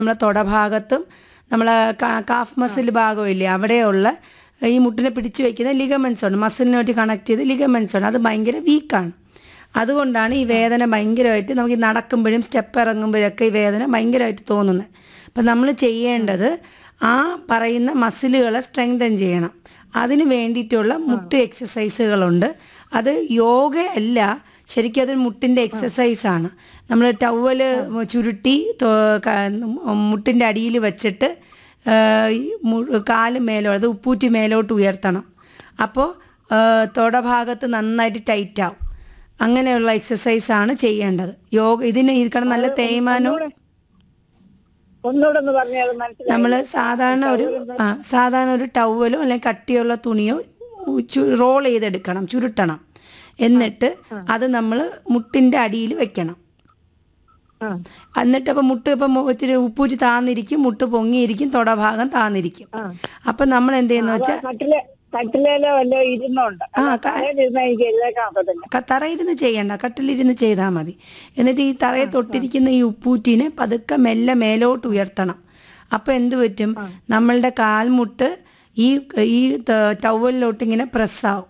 നമ്മളെ തൊടഭാഗത്തും നമ്മളെ calf muscle ഭാഗമില്ലേ അവിടെയുള്ള ഈ മുട്ടിനെ പിടിച്ചു വെക്കുന്ന ലിഗമെൻസ് ഉണ്ട് മസിലിനോട്ട് കണക്ട് ചെയ്ത് ലിഗമെൻസ് ഉണ്ട് അത് ഭയങ്കര വീക്കാണ് അതുകൊണ്ടാണ് ഈ വേദന ഭയങ്കരമായിട്ട് നമുക്ക് ഈ നടക്കുമ്പോഴും സ്റ്റെപ്പ് ഇറങ്ങുമ്പോഴൊക്കെ ഈ വേദന ഭയങ്കരമായിട്ട് തോന്നുന്നത് അപ്പം നമ്മൾ ചെയ്യേണ്ടത് ആ പറയുന്ന മസിലുകളെ സ്ട്രെങ്തൻ ചെയ്യണം അതിന് വേണ്ടിയിട്ടുള്ള മുട്ട് എക്സസൈസുകളുണ്ട് അത് യോഗ അല്ല ശരിക്കും അതൊരു മുട്ടിൻ്റെ എക്സസൈസാണ് നമ്മൾ ടവല് ചുരുട്ടി തോ- ക- മുട്ടിൻ്റെ അടിയിൽ വെച്ചിട്ട് ആ, ഈ മു- കാല് മേലോ അത് ഉപ്പൂറ്റി മേലോട്ട് ഉയർത്തണം അപ്പോൾ തൊടഭാഗത്ത് നന്നായിട്ട് ടൈറ്റ് ആവും അങ്ങനെയുള്ള എക്സസൈസാണ് ചെയ്യേണ്ടത് യോഗ ഇതിന് ഇതിക്കണം നല്ല തേയ്മാനവും ഒന്നുകൂടെ ഒന്ന് പറഞ്ഞാൽ മനസ്സിലായി നമ്മൾ സാധാരണ ഒരു ആ സാധാരണ ഒരു ടവലോ അല്ലെങ്കിൽ കട്ടിയുള്ള തുണിയോ റോൾ ചെയ്തെടുക്കണം ചുരുട്ടണം എന്നിട്ട് അത് നമ്മൾ മുട്ടിൻ്റെ അടിയിൽ വെക്കണം ആ എന്നിട്ട് അപ്പം മുട്ട് ഇപ്പം ഇച്ചിരി ഉപ്പൂറ്റി താന്നിരിക്കും മുട്ട് പൊങ്ങിയിരിക്കും തൊടഭാഗം താന്നിരിക്കും ആ. അപ്പം നമ്മൾ എന്ത് ചെയ്യുന്ന വെച്ചാൽ കട്ടിലെ കട്ടിലേലോ വല്ല ഇരുന്നുണ്ട് ആ, ക- ഇരുന്ന എനിക്ക് എഴുതേക്കാൻ ഒക്കത്തില്ല ക- തറയിരുന്ന് ചെയ്യണ്ട കട്ടിലിരുന്ന് ചെയ്താൽ മതി എന്നിട്ട് ഈ തറയെ തൊട്ടിരിക്കുന്ന ഈ ഉപ്പൂറ്റിനെ പതുക്കെ മെല്ലെ മേലോട്ട് ഉയർത്തണം അപ്പോൾ എന്ത് പറ്റും നമ്മളുടെ കാൽമുട്ട് ഈ ഈ ത- ടവലിലോട്ട് ഇങ്ങനെ പ്രസ്സാവും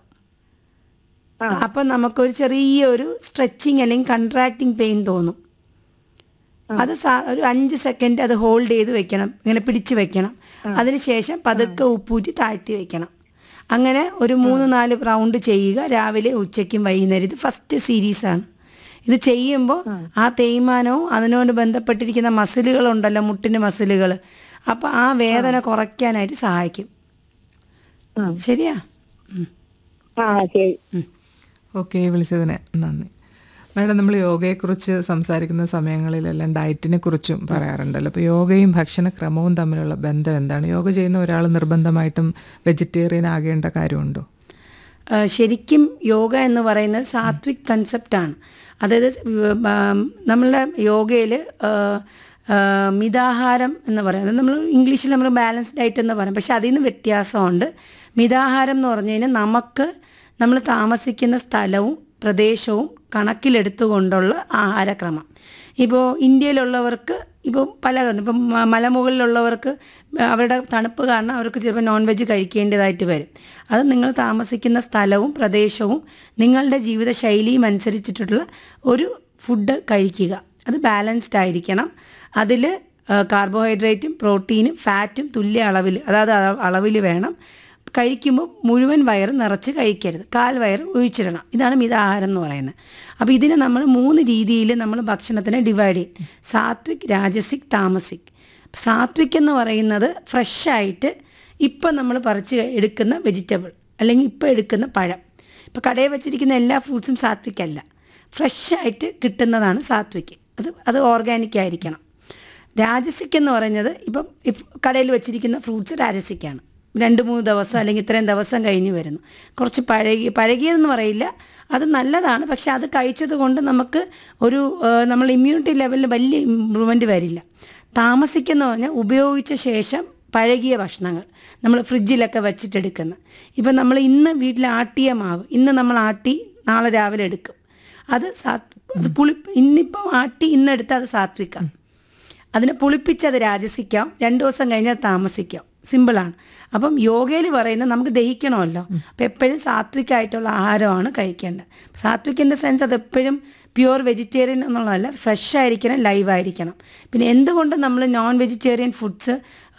അപ്പം നമുക്കൊരു ചെറിയൊരു സ്ട്രെച്ചിങ് അല്ലെങ്കിൽ കൺട്രാക്റ്റിംഗ് പെയിൻ തോന്നും അത് സാ- ഒരു അഞ്ച് സെക്കൻഡ് അത് ഹോൾഡ് ചെയ്ത് വെക്കണം ഇങ്ങനെ പിടിച്ച് വെക്കണം അതിനുശേഷം പതുക്കെ ഉപ്പൂറ്റി താഴ്ത്തി വെക്കണം അങ്ങനെ ഒരു മൂന്ന് നാല് റൗണ്ട് ചെയ്യുക രാവിലെ ഉച്ചയ്ക്കും വൈകുന്നേരം ഇത് ഫസ്റ്റ് സീരീസാണ് ഇത് ചെയ്യുമ്പോൾ ആ തേയ്മാനവും അതിനോട് ബന്ധപ്പെട്ടിരിക്കുന്ന മസിലുകളുണ്ടല്ലോ മുട്ടിൻ്റെ മസിലുകൾ അപ്പോൾ ആ വേദന കുറയ്ക്കാനായിട്ട് സഹായിക്കും ആ. ശരിയാ ഉം. ആ ശരി ഓക്കെ വിളിച്ചതിന് നന്ദി മാഡം നമ്മൾ യോഗയെക്കുറിച്ച് സംസാരിക്കുന്ന സമയങ്ങളിലെല്ലാം ഡയറ്റിനെ കുറിച്ചും പറയാറുണ്ടല്ലോ അപ്പോൾ യോഗയും ഭക്ഷണക്രമവും തമ്മിലുള്ള ബന്ധം എന്താണ് യോഗ ചെയ്യുന്ന ഒരാൾ നിർബന്ധമായിട്ടും വെജിറ്റേറിയൻ ആകേണ്ട കാര്യമുണ്ടോ ആ, ശരിക്കും യോഗ എന്ന് പറയുന്നത് സാത്വിക് കൺസെപ്റ്റാണ് അതായത് ഉം, നമ്മളുടെ യോഗയിൽ മിതാഹാരം എന്ന് പറയും അത് നമ്മൾ ഇംഗ്ലീഷിൽ നമ്മൾ ബാലൻസ് ഡയറ്റ് എന്ന് പറയും പക്ഷെ അതിൽ നിന്ന് വ്യത്യാസമുണ്ട് മിതാഹാരം എന്ന് പറഞ്ഞു കഴിഞ്ഞാൽ നമുക്ക് നമ്മൾ താമസിക്കുന്ന സ്ഥലവും പ്രദേശവും കണക്കിലെടുത്തുകൊണ്ടുള്ള ആഹാരക്രമം ഇപ്പോൾ ഇന്ത്യയിലുള്ളവർക്ക് ഇപ്പോൾ പല കാരണം ഇപ്പം മ- മലമുകളിലുള്ളവർക്ക് അവരുടെ തണുപ്പ് കാരണം അവർക്ക് ചിലപ്പോൾ നോൺ വെജ് കഴിക്കേണ്ടതായിട്ട് വരും അത് നിങ്ങൾ താമസിക്കുന്ന സ്ഥലവും പ്രദേശവും നിങ്ങളുടെ ജീവിതശൈലിയും അനുസരിച്ചിട്ടുള്ള ഒരു ഫുഡ് കഴിക്കുക അത് ബാലൻസ്ഡ് ആയിരിക്കണം അതിൽ കാർബോഹൈഡ്രേറ്റും പ്രോട്ടീനും ഫാറ്റും തുല്യ അളവിൽ അതായത് അളവിൽ വേണം കഴിക്കുമ്പോൾ മുഴുവൻ വയറ് നിറച്ച് കഴിക്കരുത് കാൽ വയറ് ഒഴിച്ചിടണം ഇതാണ് മിതാഹാരം എന്ന് പറയുന്നത് അപ്പോൾ ഇതിനെ നമ്മൾ മൂന്ന് രീതിയിൽ നമ്മൾ ഭക്ഷണത്തിനെ ഡിവൈഡ് ചെയ്യും സാത്വിക് രാജസിക് താമസിക് സാത്വിക് എന്ന് പറയുന്നത് ഫ്രഷായിട്ട് ഇപ്പം നമ്മൾ പറിച്ച് എടുക്കുന്ന വെജിറ്റബിൾ അല്ലെങ്കിൽ ഇപ്പം എടുക്കുന്ന പഴം ഇപ്പോൾ കടയിൽ വെച്ചിരിക്കുന്ന എല്ലാ ഫ്രൂട്ട്സും സാത്വിക് അല്ല ഫ്രഷായിട്ട് കിട്ടുന്നതാണ് സാത്വിക് അത് അത് ഓർഗാനിക് ആയിരിക്കണം രാജസിക് എന്ന് പറയുന്നത് ഇപ്പം ഇഫ് കടയിൽ വെച്ചിരിക്കുന്ന ഫ്രൂട്ട്സ് രാജസിക്കാണ് രണ്ട് മൂന്ന് ദിവസം അല്ലെങ്കിൽ ഇത്രയും ദിവസം കഴിഞ്ഞ് വരുന്നു കുറച്ച് പഴകി പഴകിയതെന്ന് പറയില്ല അത് നല്ലതാണ് പക്ഷെ അത് കഴിച്ചത് കൊണ്ട് നമുക്ക് ഒരു ആ, നമ്മൾ ഇമ്മ്യൂണിറ്റി ലെവലിൽ വലിയ ഇമ്പ്രൂവ്മെൻറ്റ് വരില്ല താമസിക്കുന്ന പറഞ്ഞാൽ ഉപയോഗിച്ച ശേഷം പഴകിയ ഭക്ഷണങ്ങൾ നമ്മൾ ഫ്രിഡ്ജിലൊക്കെ വെച്ചിട്ടെടുക്കുന്ന ഇപ്പം നമ്മൾ ഇന്ന് വീട്ടിൽ ആട്ടിയ മാവ് ഇന്ന് നമ്മൾ ആട്ടി നാളെ രാവിലെ എടുക്കും അത് സാത് അത് പുളി ഇന്നിപ്പം ആട്ടി ഇന്നെടുത്ത് അത് സാത്വിക്കാം അതിനെ പുളിപ്പിച്ചത് രാജസിക്കാം രണ്ട് ദിവസം കഴിഞ്ഞാൽ താമസിക്കാം സിമ്പിളാണ് അപ്പം യോഗയിൽ പറയുന്നത് നമുക്ക് ദഹിക്കണമല്ലോ അപ്പം എപ്പോഴും സാത്വികമായിട്ടുള്ള ആഹാരമാണ് കഴിക്കേണ്ടത് സാത്വിക്കിൻ്റെ സെൻസ് അത് എപ്പോഴും പ്യുവർ വെജിറ്റേറിയൻ എന്നുള്ളതല്ല ഫ്രഷ് ആയിരിക്കണം ലൈവ് ആയിരിക്കണം പിന്നെ എന്തുകൊണ്ട് നമ്മൾ നോൺ വെജിറ്റേറിയൻ ഫുഡ്സ്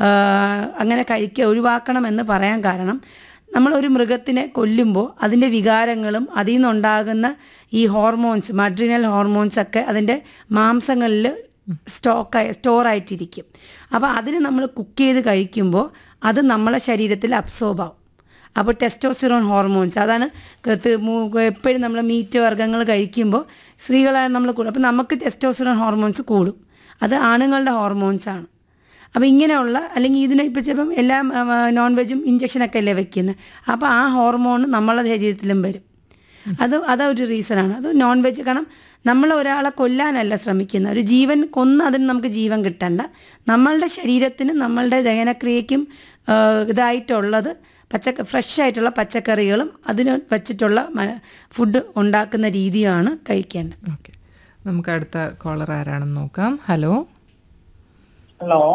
അങ്ങനെ കഴിക്കുക ഒഴിവാക്കണം പറയാൻ കാരണം നമ്മളൊരു മൃഗത്തിനെ കൊല്ലുമ്പോൾ അതിൻ്റെ വികാരങ്ങളും അതിൽ നിന്നുണ്ടാകുന്ന ഈ ഹോർമോൺസ് മഡ്രിനൽ ഹോർമോൺസ് ഒക്കെ അതിൻ്റെ മാംസങ്ങളിൽ സ്റ്റോക്കായി സ്റ്റോറായിട്ടിരിക്കും അപ്പോൾ അതിന് നമ്മൾ കുക്ക് ചെയ്ത് കഴിക്കുമ്പോൾ അത് നമ്മളെ ശരീരത്തിൽ അബ്സോർബ് ആവും അപ്പോൾ ടെസ്റ്റോസ്റ്റിറോൺ ഹോർമോൺസ് അതാണ് എപ്പോഴും നമ്മൾ മീറ്റ് വർഗ്ഗങ്ങൾ കഴിക്കുമ്പോൾ സ്ത്രീകളായ നമ്മൾ കൂടും അപ്പോൾ നമുക്ക് ടെസ്റ്റോസ്റ്റിറോൺ ഹോർമോൺസ് കൂടും അത് ആണുങ്ങളുടെ ഹോർമോൺസ് ആണ് അപ്പോൾ ഇങ്ങനെയുള്ള അല്ലെങ്കിൽ ഇതിനെ ഇപ്പോൾ ചിലപ്പം എല്ലാം നോൺ വെജും ഇഞ്ചക്ഷനൊക്കെ അല്ലേ വെക്കുന്നത് അപ്പോൾ ആ ഹോർമോൺ നമ്മളെ ശരീരത്തിലും വരും അത് അതൊരു റീസണാണ് അത് നോൺ വെജ് കാരണം നമ്മൾ ഒരാളെ കൊല്ലാനല്ല ശ്രമിക്കുന്നത് ഒരു ജീവൻ കൊന്ന് അതിന് നമുക്ക് ജീവൻ കിട്ടണ്ട നമ്മളുടെ ശരീരത്തിന് നമ്മളുടെ ദഹനക്രിയയ്ക്കും ആ, ഇതായിട്ടുള്ളത് പച്ചക്ക ഫ്രഷ് ആയിട്ടുള്ള പച്ചക്കറികളും അതിന് വെച്ചിട്ടുള്ള മ- ഫുഡ് ഉണ്ടാക്കുന്ന രീതിയാണ് കഴിക്കേണ്ടത് ഓക്കെ നമുക്ക് അടുത്ത കോളർ ആരാണെന്ന് നോക്കാം ഹലോ ഹലോ